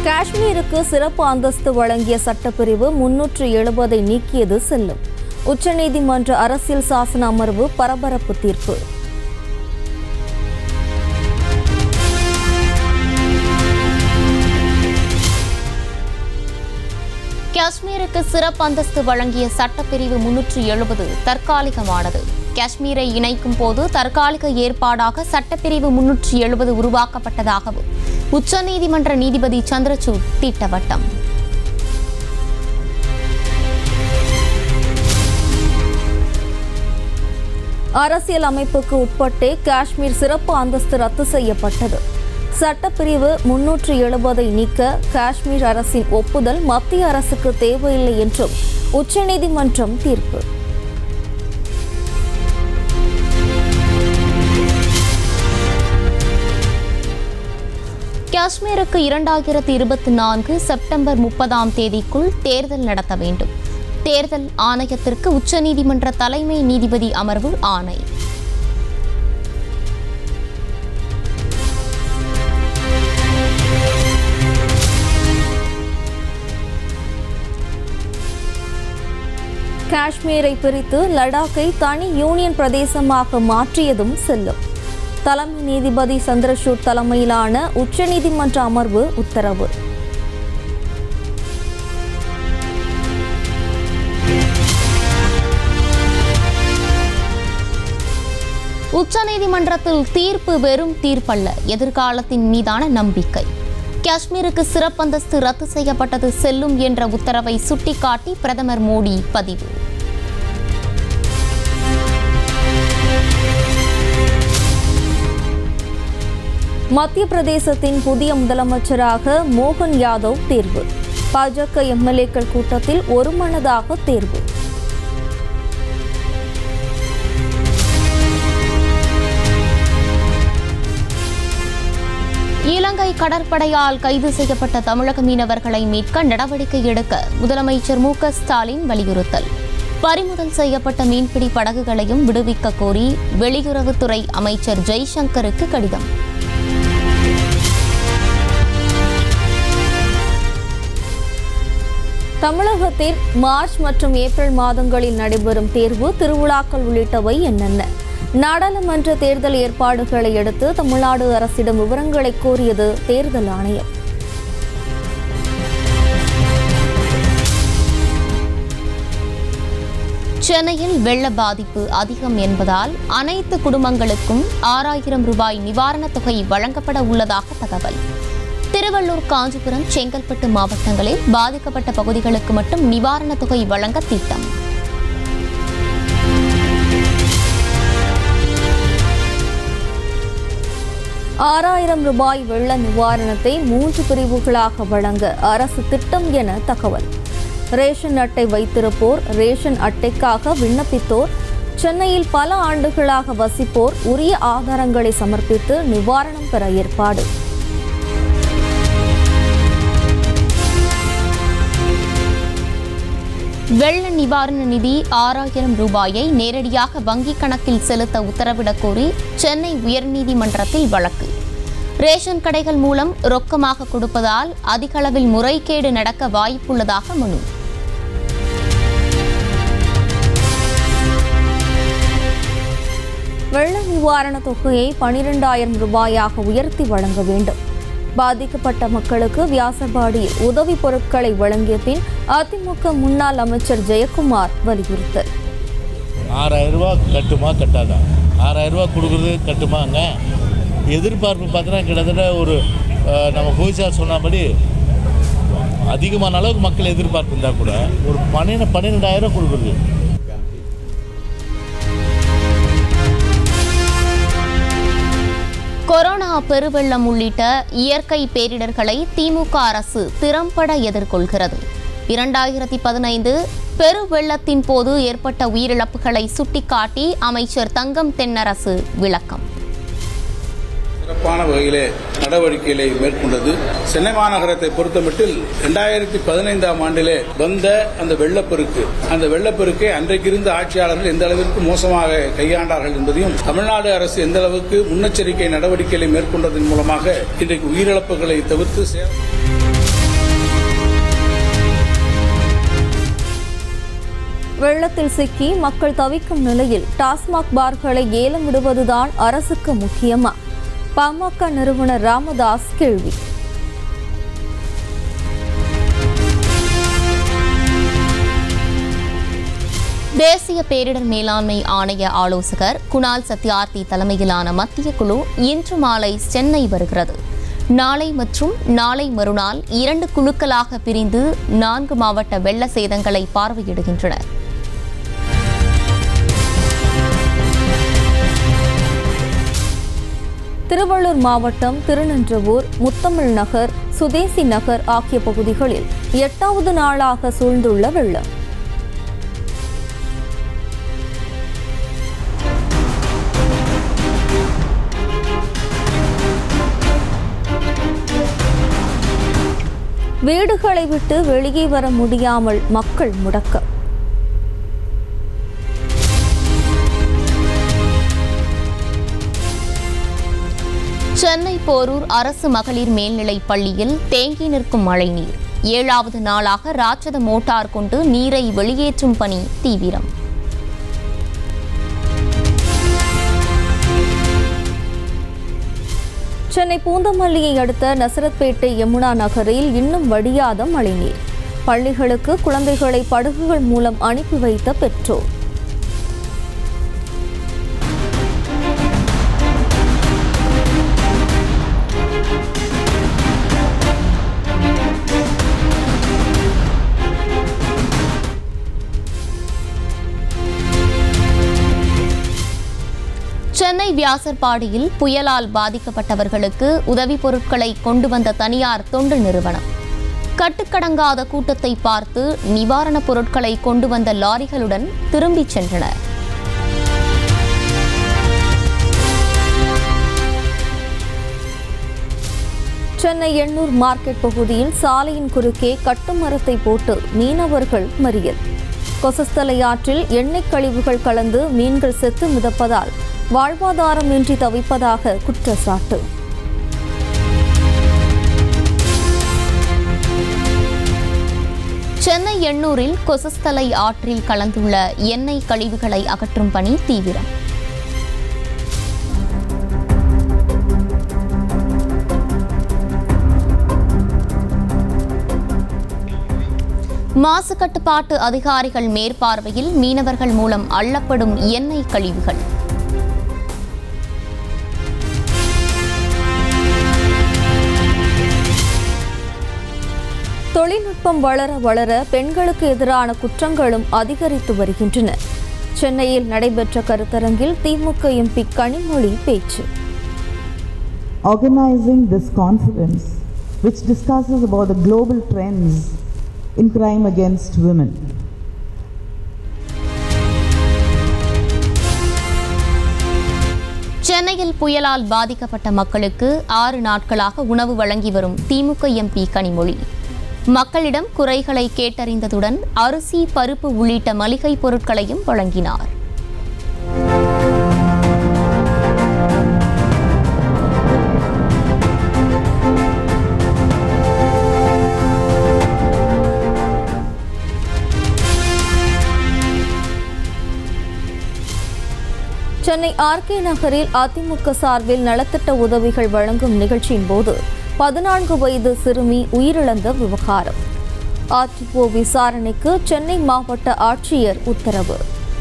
காஷ்மீருக்கு சிறப்பு அந்தஸ்து வழங்கிய சட்டப்பிரிவு முன்னூற்று எழுபதை நீக்கியது செல்லும் உச்சநீதிமன்ற அரசியல் சாசன அமர்வு பரபரப்பு தீர்ப்பு காஷ்மீருக்கு சிறப்பு அந்தஸ்து வழங்கிய சட்டப்பிரிவு முன்னூற்று எழுபது தற்காலிகமானது காஷ்மீரை இணைக்கும் போது தற்காலிக ஏற்பாடாக சட்டப்பிரிவு முன்னூற்று எழுபது உருவாக்கப்பட்டதாகவும் உச்சநீதிமன்ற நீதிபதி சந்திரசூட் திட்டவட்டம் அரசியல் அமைப்புக்கு உட்பட்டே காஷ்மீர் சிறப்பு அந்தஸ்து ரத்து செய்யப்பட்டது சட்டப்பிரிவு முன்னூற்று எழுபதை நீக்க காஷ்மீர் அரசின் ஒப்புதல் மத்திய அரசுக்கு தேவையில்லை என்றும் உச்சநீதிமன்றம் தீர்ப்பு காஷ்மீருக்கு இரண்டாயிரத்து இருபத்தி நான்கு செப்டம்பர் முப்பதாம் தேதிக்குள் தேர்தல் நடத்த வேண்டும் தேர்தல் ஆணையத்திற்கு உச்சநீதிமன்ற தலைமை நீதிபதி அமர்வு ஆணை காஷ்மீரை பிரித்து லடாக்கை தனி யூனியன் பிரதேசமாக மாற்றியதும் செல்லும் தலைமை நீதிபதி சந்திரசூட் தலைமையிலான உச்சநீதிமன்ற அமர்வு உத்தரவு உச்சநீதிமன்றத்தில் தீர்ப்பு வெறும் தீர்ப்பல்ல எதிர்காலத்தின் மீதான நம்பிக்கை காஷ்மீருக்கு சிறப்பந்தஸ்து ரத்து செய்யப்பட்டது செல்லும் என்ற உத்தரவை சுட்டிக்காட்டி பிரதமர் மோடி பதிவு மத்திய பிரதேசத்தின் புதிய முதலமைச்சராக மோகன் யாதவ் தேர்வு பாஜக எம்எல்ஏக்கள் கூட்டத்தில் ஒருமனதாக தேர்வு இலங்கை கடற்படையால் கைது செய்யப்பட்ட தமிழக மீனவர்களை மீட்க நடவடிக்கை எடுக்க முதலமைச்சர் மு க ஸ்டாலின் வலியுறுத்தல் பறிமுதல் செய்யப்பட்ட மீன்பிடி படகுகளையும் விடுவிக்க கோரி வெளியுறவுத்துறை அமைச்சர் ஜெய்சங்கருக்கு கடிதம் தமிழகத்தில் மார்ச் மற்றும் ஏப்ரல் மாதங்களில் நடைபெறும் தேர்வு திருவிழாக்கள் உள்ளிட்டவை என்னென்ன நாடாளுமன்ற தேர்தல் ஏற்பாடுகளை அடுத்து தமிழ்நாடு அரசிடம் விவரங்களை கோரியது தேர்தல் ஆணையம் சென்னையில் வெள்ள பாதிப்பு அதிகம் என்பதால் அனைத்து குடும்பங்களுக்கும் ஆறாயிரம் ரூபாய் நிவாரணத் தொகை வழங்கப்பட உள்ளதாக தகவல் திருவள்ளூர் காஞ்சிபுரம் செங்கல்பட்டு மாவட்டங்களில் பாதிக்கப்பட்ட பகுதிகளுக்கு மட்டும் நிவாரணத் தொகை வழங்க திட்டம் ஆறாயிரம் ரூபாய் வெள்ள நிவாரணத்தை மூன்று பிரிவுகளாக வழங்க அரசு திட்டம் என தகவல் ரேஷன் அட்டை வைத்திருப்போர் ரேஷன் அட்டைக்காக விண்ணப்பித்தோர் சென்னையில் பல ஆண்டுகளாக வசிப்போர் உரிய ஆதாரங்களை சமர்ப்பித்து நிவாரணம் பெற ஏற்பாடு வெள்ள நிவாரண நிதி ஆறாயிரம் ரூபாயை நேரடியாக வங்கிக் கணக்கில் செலுத்த உத்தரவிடக் கோரி சென்னை உயர்நீதிமன்றத்தில் வழக்கு ரேஷன் கடைகள் மூலம் ரொக்கமாக கொடுப்பதால் அதிக அளவில் முறைகேடு நடக்க வாய்ப்புள்ளதாக மனு வெள்ள நிவாரண தொகையை பனிரெண்டாயிரம் ரூபாயாக உயர்த்தி வழங்க வேண்டும் பாதிக்கப்பட்ட மக்களுக்கு வியாசர்பாடியில் உதவி பொருட்களை வழங்கிய பின் அதிமுக முன்னாள் அமைச்சர் ஜெயக்குமார் வலியுறுத்தல் ஆறாயிரம் ரூபா கட்டுமா கட்டாதா ஆறாயிரம் ரூபா கொடுக்குறது கட்டுமாங்க எதிர்பார்ப்பு பார்த்தீங்கன்னா கிட்டத்தட்ட ஒரு அஹ், நம்ம கோவிசார் சொன்னபடி அதிகமான அளவுக்கு மக்கள் எதிர்பார்ப்பு இருந்தால் கூட ஒரு பன்னிரெண்டு பன்னிரெண்டாயிரம் கொடுக்குறது கொரோனா பெருவெள்ளம் உள்ளிட்ட இயற்கை பேரிடர்களை திமுக அரசு திறம்பட எதிர்கொள்கிறது இரண்டாயிரத்தி பதினைந்து பெருவெள்ளத்தின் போது ஏற்பட்ட உயிரிழப்புகளை சுட்டிக்காட்டி அமைச்சர் தங்கம் தென்னரசு விளக்கம் சிறப்பான வகையிலே நடவடிக்கைகளை மேற்கொண்டது சென்னை மாநகரத்தை பொறுத்தமட்டில் இரண்டாயிரத்தி பதினைந்தாம் ஆண்டிலே வந்த அந்த வெள்ளப்பெருக்கு அந்த வெள்ளப்பெருக்கை அன்றைக்கு இருந்த ஆட்சியாளர்கள் எந்த அளவிற்கு மோசமாக கையாண்டார்கள் என்பதையும் தமிழ்நாடு அரசு எந்த அளவுக்கு முன்னெச்சரிக்கை நடவடிக்கைகளை மேற்கொண்டதன் மூலமாக இன்றைக்கு உயிரிழப்புகளை தவிர்த்து சே- வெள்ளத்தில் சிக்கி மக்கள் தவிக்கும் நிலையில் டாஸ்மாக் பார்களை ஏலமிடுவதுதான் அரசுக்கு முக்கியமா பாமக நிறுவனர் ராமதாஸ் கேள்வி தேசிய பேரிடர் மேலாண்மை ஆணைய ஆலோசகர் குணால் சத்யார்த்தி தலைமையிலான மத்திய குழு இன்று மாலை சென்னை வருகிறது நாளை மற்றும் நாளை மறுநாள் இரண்டு குழுக்களாக பிரிந்து நான்கு மாவட்ட வெள்ள சேதங்களை பார்வையிடுகின்றனர் திருவள்ளூர் மாவட்டம் திருநின்றவூர் முத்தமிழ் நகர் சுதேசி நகர் ஆகிய பகுதிகளில் எட்டாவது நாளாக சூழ்ந்துள்ள வெள்ளம் வீடுகளை விட்டு வெளியே வர முடியாமல் மக்கள் முடக்கம் சென்னை போரூர் அரசு மகளிர் மேல்நிலைப் பள்ளியில் தேங்கி நிற்கும் மழைநீர் ஏழாவது நாளாக ராட்சத மோட்டார் கொண்டு நீரை வெளியேற்றும் பணி தீவிரம் சென்னை பூந்தமல்லியை அடுத்த நசரத்பேட்டை யமுனா நகரில் இன்னும் வடியாத மழைநீர் பள்ளிகளுக்கு குழந்தைகளை படகுகள் மூலம் அனுப்பி வைத்த பெற்றோர் சென்னை வியாசர்பாடியில் புயலால் பாதிக்கப்பட்டவர்களுக்கு உதவிப் பொருட்களை கொண்டு வந்த தனியார் தொண்டு நிறுவனம் கட்டுக்கடங்காத கூட்டத்தை பார்த்து நிவாரணப் பொருட்களை கொண்டு வந்த லாரிகளுடன் திரும்பிச் சென்றனர் சென்னை எண்ணூர் மார்க்கெட் பகுதியில் சாலையின் குறுக்கே கட்டுமரத்தை போட்டு மீனவர்கள் மறியல் கொசஸ்தலை ஆற்றில் எண்ணெய் கழிவுகள் கலந்து மீன்கள் செத்து மிதப்பதால் வாழ்வாதாரமின்றி தவிப்பதாக குற்றச்சாட்டு சென்னை எண்ணூரில் கொசஸ்தலை ஆற்றில் கலந்துள்ள எண்ணெய் கழிவுகளை அகற்றும் பணி தீவிரம் மாசு கட்டுப்பாட்டு அதிகாரிகள் மேற்பார்வையில் மீனவர்கள் மூலம் அள்ளப்படும் எண்ணெய் கழிவுகள் தொழில்நுட்பம் வளர வளர பெண்களுக்கு எதிரான குற்றங்களும் அதிகரித்து வருகின்றன சென்னையில் நடைபெற்ற கருத்தரங்கில் திமுக எம்பி கனிமொழி பேச்சு organizing this conference, which discusses about the global trends in crime against women. சென்னையில் புயலால் பாதிக்கப்பட்ட மக்களுக்கு ஆறு நாட்களாக உணவு வழங்கி வரும் திமுக எம்பி கனிமொழி மக்களிடம் குறைகளை கேட்டறிந்ததுடன் அரிசி பருப்பு உள்ளிட்ட மளிகை பொருட்களையும் வழங்கினார் சென்னை ஆர்கே நகரில் அதிமுக சார்பில் நலத்திட்ட உதவிகள் வழங்கும் நிகழ்ச்சியின் போது பதினான்கு வயது சிறுமி உயிரிழந்த விவகாரம் ஆர்டிஓ விசாரணைக்கு சென்னை மாவட்ட ஆட்சியர் உத்தரவு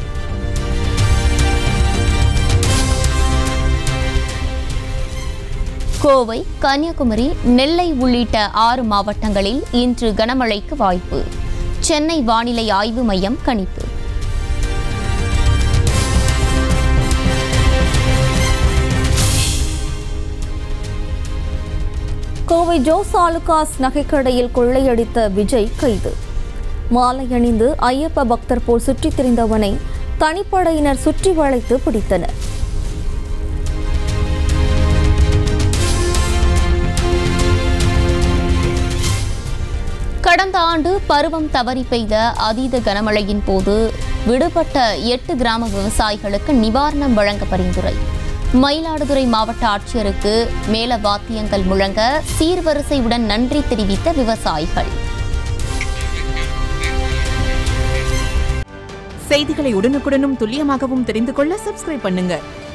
கோவை கன்னியாகுமரி நெல்லை உள்ளிட்ட ஆறு மாவட்டங்களில் இன்று கனமழைக்கு வாய்ப்பு சென்னை வானிலை ஆய்வு மையம் கணிப்பு கோவை ஜோஸ் ஆலுகாஸ் நகைக்கடையில் கொள்ளையடித்த விஜய் கைது மாலை அணிந்து ஐயப்ப பக்தர் போல் சுற்றித் திரிந்தவனை தனிப்படையினர் சுற்றி வளைத்து பிடித்தனர் கடந்த ஆண்டு பருவம் தவறி பெய்த அதீத கனமழையின் போது விடுபட்ட எட்டு கிராம விவசாயிகளுக்கு நிவாரணம் வழங்க பரிந்துரை மயிலாடுதுறை மாவட்ட ஆட்சியருக்கு மேல வாத்தியங்கள் முழங்க சீர்வரிசையுடன் நன்றி தெரிவித்த விவசாயிகள் செய்திகளை உடனுக்குடனும் துல்லியமாகவும் தெரிந்து கொள்ள சப்ஸ்கிரைப் பண்ணுங்க